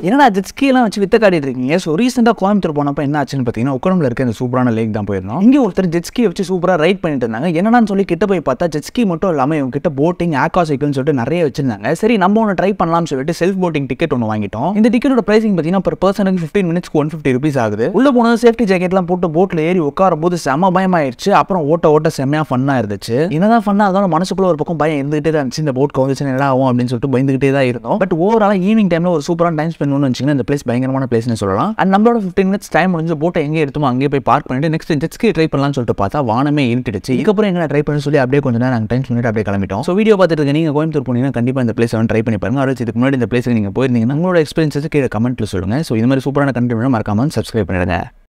என்னடா jet ski எல்லாம் வச்சு வித்த காட்டிட்டு இருக்கீங்க ஸோ ரீசெண்டாக கோயம்புத்தூர் போனப்போ என்ன ஆச்சுன்னு பார்த்தீங்கன்னா உக்கடம்ல இருக்க இந்த சூப்பரான லேக் தான் போயிருந்தோம் இங்கே ஒருத்தர் ஜெட் ஸ்கீ வச்சு சூப்பராக ரைட் பண்ணிட்டு இருந்தாங்க என்னடான்னு சொல்லி கிட்ட போய் பார்த்தா ஜெட் ஸ்கீ மட்டும் இல்லாமல் இவங்க கிட்ட போட்டிங் ஆக்கா சைக்கிள்னு சொல்லிட்டு நிறைய வச்சிருந்தாங்க சரி நம்ம ஒன்று ட்ரை பண்ணலாம்னு சொல்லிட்டு செல்ஃப் போட்டிங் டிக்கெட் ஒன்று வாங்கிட்டோம் இந்த டிக்கெட்டோட பிரைசிங் பார்த்தீங்கன்னா per பர்சனுக்கு ஃபிஃப்டீன் மினிட்ஸ்க்கு ஒன் ஃபிஃப்டி ருபீஸ் ஆகுது உள்ள போனது சேஃப்டி ஜாக்கெட்லாம் போட்டு போட்டில் ஏறி உட்காரும் போது செம பயமாயிருச்சு அப்புறம் ஓட்ட ஓட்ட செம்மையா ஃபன்னாக இருந்துச்சு என்னதான் ஃபன்னாக இருந்தாலும் மனசுக்குள்ள ஒரு பக்கம் பயம் இருந்துகிட்டே தான் இருந்துச்சு இந்த போட் கவுந்துச்சு என்ன ஆகும் அப்படின்னு சொல்லிட்டு பயந்துகிட்டே தான் இருந்தோம் பட் ஓவரால் ஈவினிங் டைமில் ஒரு சூப்பரான டைம் ஸ்பெண்ட் பண்ணணும்னு வச்சிங்கன்னா இந்த பிளேஸ் பயங்கரமான பிளேஸ்னு சொல்லலாம் அண்ட் நம்மளோட ஃபிஃப்டின் மினிட்ஸ் டைம் முடிஞ்சு போட்டை எங்கே எடுத்துமோ அங்கேயே போய் பார்க் பண்ணிட்டு நெக்ஸ்ட் ஜெட்ஸ்கி ட்ரை பண்ணலாம்னு சொல்லிட்டு பார்த்தா வானமே இருட்டுடுச்சு இதுக்கப்புறம் எங்கே ட்ரை பண்ண சொல்லி அப்படியே கொஞ்சம் நேரம் நாங்கள் டைம் பண்ணிட்டு அப்படியே கிளம்பிட்டோம் ஸோ வீடியோ பார்த்துட்டு இருக்க நீங்கள் கோயம்புத்தூர் போனீங்கன்னா கண்டிப்பாக இந்த பிளேஸ் வந்து ட்ரை பண்ணி பாருங்க அடுத்து இதுக்கு முன்னாடி இந்த பிளேஸுக்கு நீங்கள் போயிருந்தீங்கன்னா உங்களோட எக்ஸ்பீரியன்ஸஸ் கீழே கமெண்ட்டில் சொல்லுங்கள் ஸோ இது மாதிரி சூப்பரான கண்டென்ட் மறக்காமல் சப்ஸ்கிரைப் பண்ணிடுங்க